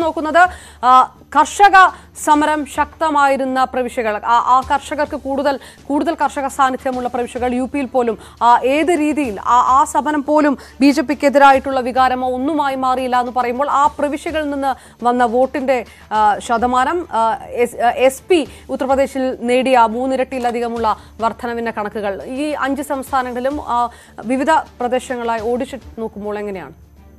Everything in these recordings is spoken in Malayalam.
നോക്കുന്നത് ആ, കർഷക സമരം ശക്തമായിരുന്ന പ്രവിശ്യകൾ ആ- ആ കർഷകർക്ക് കൂടുതൽ കൂടുതൽ കർഷക സാന്നിധ്യമുള്ള പ്രവിശ്യകൾ യു പിയിൽ പോലും ആ, ഏത് രീതിയിൽ ആ ആ സമരം പോലും ബി ജെ പിക്ക് എതിരായിട്ടുള്ള വികാരമോ ഒന്നുമായി മാറിയില്ല എന്ന് പറയുമ്പോൾ ആ പ്രവിശ്യകളിൽ നിന്ന് വന്ന വോട്ടിന്റെ ആ, ശതമാനം എസ് പി ഉത്തർപ്രദേശിൽ നേടിയ മൂന്നിരട്ടിയിലധികമുള്ള വർധനവിന്റെ കണക്കുകൾ ഈ അഞ്ച് സംസ്ഥാനങ്ങളിലും ആ, വിവിധ പ്രദേശങ്ങളായി ഓടിച്ചു നോക്കുമ്പോൾ എങ്ങനെയാണ്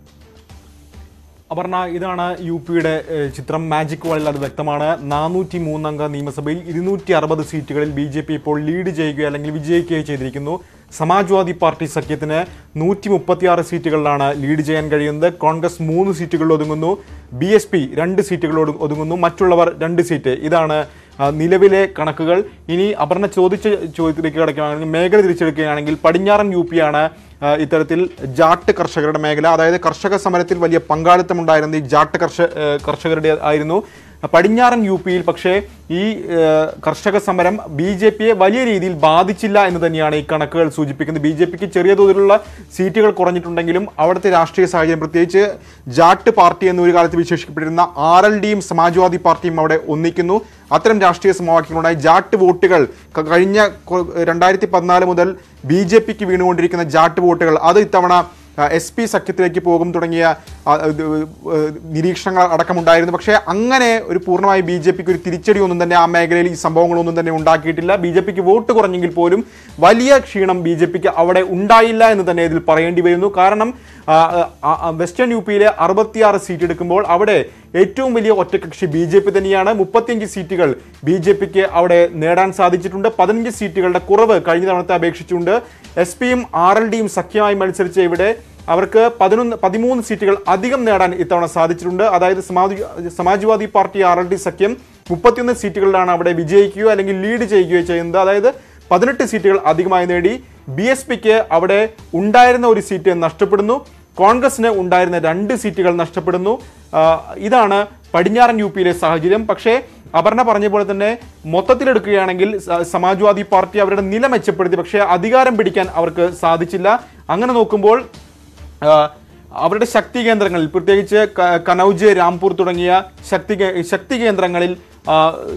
അപർണ ഇതാണ് യു പിയുടെ ഏഹ്, ചിത്രം മാജിക് വാളിൽ അത് വ്യക്തമാണ് നാനൂറ്റി മൂന്നംഗ നിയമസഭയിൽ ഇരുന്നൂറ്റി അറുപത് സീറ്റുകളിൽ ബി ജെ പി ഇപ്പോൾ ലീഡ് ചെയ്യുകയോ അല്ലെങ്കിൽ വിജയിക്കുകയോ ചെയ്തിരിക്കുന്നു സമാജ്വാദി പാർട്ടി സഖ്യത്തിന് നൂറ്റി മുപ്പത്തിയാറ് സീറ്റുകളിലാണ് ലീഡ് ചെയ്യാൻ കഴിയുന്നത് കോൺഗ്രസ് മൂന്ന് സീറ്റുകളിൽ ഒതുങ്ങുന്നു ബി എസ് പി രണ്ട് സീറ്റുകളിൽ ഒതു- ഒതുങ്ങുന്നു മറ്റുള്ളവർ രണ്ട് സീറ്റ് ഇതാണ് ആ, നിലവിലെ കണക്കുകൾ ഇനി അപർണ ചോദിച്ച ചോദ്യത്തിലേക്ക് കിടക്കുകയാണെങ്കിൽ മേഖല തിരിച്ചെടുക്കുകയാണെങ്കിൽ പടിഞ്ഞാറൻ യു പി ആണ് ആ, ഇത്തരത്തിൽ ജാട്ട് കർഷകരുടെ മേഖല അതായത് കർഷക സമരത്തിൽ വലിയ പങ്കാളിത്തം ഉണ്ടായിരുന്ന ഈ ജാട്ട് കർഷ ഏ, കർഷകരുടെ ആയിരുന്നു പടിഞ്ഞാറൻ യു പിയിൽ പക്ഷേ ഈ ഏ, കർഷക സമരം ബി ജെ പിയെ വലിയ രീതിയിൽ ബാധിച്ചില്ല എന്ന് തന്നെയാണ് ഈ കണക്കുകൾ സൂചിപ്പിക്കുന്നത് ബി ജെ പിക്ക് ചെറിയ തോതിലുള്ള സീറ്റുകൾ കുറഞ്ഞിട്ടുണ്ടെങ്കിലും അവിടുത്തെ രാഷ്ട്രീയ സാഹചര്യം പ്രത്യേകിച്ച് ജാട്ട് പാർട്ടി എന്നൊരു കാലത്ത് വിശേഷിക്കപ്പെട്ടിരുന്ന ആർ എൽ ഡിയും സമാജ്വാദി പാർട്ടിയും അവിടെ ഒന്നിക്കുന്നു അത്തരം രാഷ്ട്രീയ സമവാക്യങ്ങളുണ്ടായി ജാട്ട് വോട്ടുകൾ ക- കഴിഞ്ഞ കൊ- രണ്ടായിരത്തി പതിനാല് മുതൽ ബി ജെ പിക്ക് വീണുകൊണ്ടിരിക്കുന്ന ജാട്ട് വോട്ടുകൾ അത് ഇത്തവണ എസ് പി സഖ്യത്തിലേക്ക് പോകും തുടങ്ങിയ ആ, ഇത്, ഏഹ്, നിരീക്ഷണങ്ങൾ അടക്കമുണ്ടായിരുന്നു പക്ഷേ അങ്ങനെ ഒരു പൂർണ്ണമായി ബി ജെ പിക്ക് ഒരു തിരിച്ചടി ഒന്നും തന്നെ ആ മേഖലയിൽ ഈ സംഭവങ്ങളൊന്നും തന്നെ ഉണ്ടാക്കിയിട്ടില്ല ബി ജെ പിക്ക് വോട്ട് കുറഞ്ഞെങ്കിൽ പോലും വലിയ ക്ഷീണം ബി ജെ പിക്ക് അവിടെ ഉണ്ടായില്ല എന്ന് തന്നെ ഇതിൽ പറയേണ്ടി വരുന്നു കാരണം ആ, ആ, ആ, വെസ്റ്റേൺ യു പിയിലെ അറുപത്തിയാറ് സീറ്റ് എടുക്കുമ്പോൾ അവിടെ ഏറ്റവും വലിയ ഒറ്റകക്ഷി ബി ജെ പി തന്നെയാണ് മുപ്പത്തിയഞ്ച് സീറ്റുകൾ ബി ജെ പിക്ക് അവിടെ നേടാൻ സാധിച്ചിട്ടുണ്ട് പതിനഞ്ച് സീറ്റുകളുടെ കുറവ് കഴിഞ്ഞ തവണത്തെ അപേക്ഷിച്ചുകൊണ്ട് എസ് പിയും ആർ എൽ ഡിയും സഖ്യമായി മത്സരിച്ച ഇവിടെ അവർക്ക് പതിനൊന്ന് പതിമൂന്ന് സീറ്റുകൾ അധികം നേടാൻ ഇത്തവണ സാധിച്ചിട്ടുണ്ട് അതായത് Samaj Samajwadi party R L D സഖ്യം മുപ്പത്തിയൊന്ന് സീറ്റുകളിലാണ് അവിടെ വിജയിക്കുകയോ അല്ലെങ്കിൽ ലീഡ് ചെയ്യുകയോ ചെയ്യുന്നത് അതായത് പതിനെട്ട് സീറ്റുകൾ അധികമായി നേടി ബി എസ് പിക്ക് അവിടെ ഉണ്ടായിരുന്ന ഒരു സീറ്റ് നഷ്ടപ്പെടുന്നു കോൺഗ്രസിന് ഉണ്ടായിരുന്ന രണ്ട് സീറ്റുകൾ നഷ്ടപ്പെടുന്നു ആ, ഇതാണ് പടിഞ്ഞാറൻ യു പിയിലെ സാഹചര്യം പക്ഷേ അപർണ പറഞ്ഞ പോലെ തന്നെ മൊത്തത്തിലെടുക്കുകയാണെങ്കിൽ സ- സമാജ്വാദി പാർട്ടി അവരുടെ നില മെച്ചപ്പെടുത്തി പക്ഷേ അധികാരം പിടിക്കാൻ അവർക്ക് സാധിച്ചില്ല അങ്ങനെ നോക്കുമ്പോൾ ആ, അവരുടെ ശക്തി കേന്ദ്രങ്ങളിൽ പ്രത്യേകിച്ച് ക- കനൗജ് രാംപൂർ തുടങ്ങിയ ശക്തി കേ- ശക്തി കേന്ദ്രങ്ങളിൽ ആ,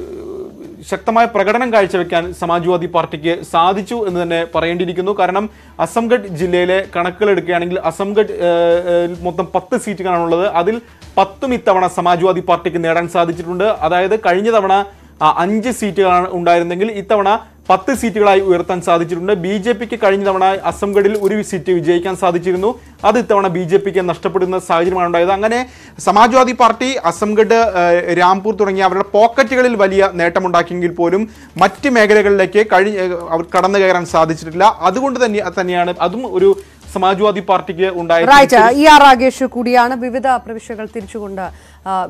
ശക്തമായ പ്രകടനം കാഴ്ചവെക്കാൻ സമാജ്വാദി പാർട്ടിക്ക് സാധിച്ചു എന്ന് തന്നെ പറയേണ്ടിയിരിക്കുന്നു കാരണം അസംഗഡ് ജില്ലയിലെ കണക്കുകൾ എടുക്കുകയാണെങ്കിൽ അസംഗഡ് ഏഹ്, ഏഹ്, മൊത്തം പത്ത് സീറ്റുകളാണുള്ളത് അതിൽ പത്തും ഇത്തവണ സമാജ്വാദി പാർട്ടിക്ക് നേടാൻ സാധിച്ചിട്ടുണ്ട് അതായത് കഴിഞ്ഞ തവണ ആ, അഞ്ച് സീറ്റുകളാണ് ഉണ്ടായിരുന്നെങ്കിൽ ഇത്തവണ പത്ത് സീറ്റുകളായി ഉയർത്താൻ സാധിച്ചിട്ടുണ്ട് ബി ജെ പിക്ക് കഴിഞ്ഞ തവണ അസംഗഡിൽ ഒരു സീറ്റ് വിജയിക്കാൻ സാധിച്ചിരുന്നു അത് ഇത്തവണ ബി ജെ പിക്ക് നഷ്ടപ്പെടുന്ന സാഹചര്യമാണ് ഉണ്ടായത് അങ്ങനെ സമാജ്വാദി പാർട്ടി അസംഗഡ് ഏഹ്, രാംപൂർ തുടങ്ങിയ അവരുടെ പോക്കറ്റുകളിൽ വലിയ നേട്ടമുണ്ടാക്കിയെങ്കിൽ പോലും മറ്റ് മേഖലകളിലേക്ക് കഴിഞ്ഞ ഏഹ്, അവർ കടന്നു കയറാൻ സാധിച്ചിട്ടില്ല അതുകൊണ്ട് തന്നെ തന്നെയാണ് അതും ഒരു സമാജ്വാദി പാർട്ടിക്ക് ഉണ്ടായ റൈറ്റ് ഇ ആർ രാഗേഷ് കൂടിയാണ് വിവിധ പ്രവിശ്യകൾ തിരിച്ചുകൊണ്ട് ആ,